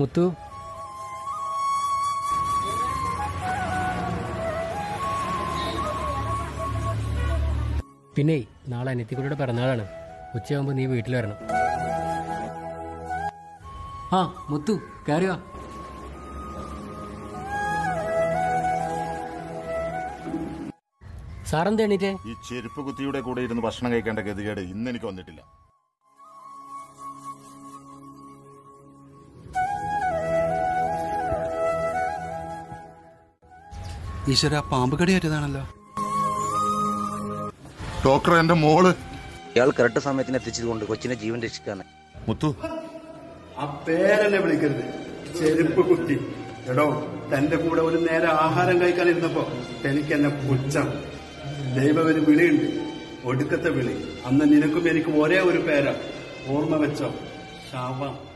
മുത്തു പിന്നെ നാളെ അനിയത്തിക്കുട്ടിയുടെ പിറന്നാളാണ് ഉച്ചയാകുമ്പോൾ നീ വീട്ടിൽ വരണം ആ മുത്തു കയറി വാ സാറെന്താ എണീറ്റേ ഈ ചെരുപ്പ് കുത്തിയുടെ കൂടെ ഇരുന്ന് ഭക്ഷണം കഴിക്കേണ്ട ഗതികേട് ഇന്ന് എനിക്ക് വന്നിട്ടില്ല ഈശ്വര പാമ്പ് കടി പറ്റിയതാണല്ലോ ഡോക്ടർ എന്റെ മോള് ഇയാൾ കറക്റ്റ് സമയത്തിന് എത്തിച്ചതുകൊണ്ട് കൊച്ചിനെ ജീവൻ രക്ഷിക്കാണ് മുത്തു ആ പേരെന്നെ വിളിക്കരുത് ചെരുപ്പ് കുത്തി എടോ തന്റെ കൂടെ ഒരു നേരം ആഹാരം കഴിക്കാൻ ഇരുന്നപ്പോ എനിക്ക് എന്നെ പുച്ഛം ദൈവം ഒരു വിളിയുണ്ട് ഒടുക്കത്തെ വിളി അന്ന് നിനക്കും എനിക്കും ഒരേ ഒരു പേരാ ഓർമ്മ വെച്ചോ ശാപം